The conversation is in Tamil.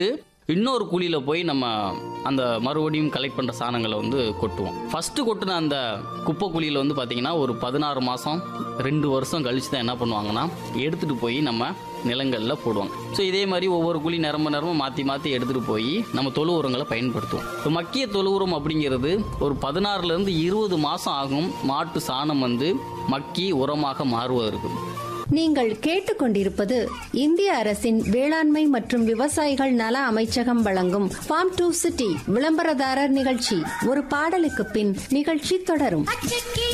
இன்னொரு குழியில போய் நம்ம அந்த மறுபடியும் கலெக்ட் பண்ற சாணங்களை வந்து கொட்டுவோம் ஃபர்ஸ்ட் கொட்டின அந்த குப்பை குழியில வந்து பாத்தீங்கன்னா ஒரு பதினாறு மாசம் ரெண்டு வருஷம் கழிச்சு தான் என்ன பண்ணுவாங்கன்னா எடுத்துட்டு போய் நம்ம நிலங்கள்ல போடுவாங்க ஸோ இதே மாதிரி ஒவ்வொரு குழி நிரம்ப நிரம்ப மாற்றி மாற்றி எடுத்துகிட்டு போய் நம்ம தொழு உரங்களை பயன்படுத்துவோம் இப்போ மக்கிய தொழு உரம் அப்படிங்கிறது ஒரு பதினாறுலேருந்து இருபது மாதம் ஆகும் மாட்டு சாணம் வந்து மக்கி உரமாக மாறுவதற்கு நீங்கள் கேட்டுக்கொண்டிருப்பது இந்திய அரசின் வேளாண்மை மற்றும் விவசாயிகள் நல அமைச்சகம் வழங்கும் ஃபார்ம் டு சிட்டி விளம்பரதாரர் நிகழ்ச்சி ஒரு பாடலுக்கு பின் நிகழ்ச்சி தொடரும்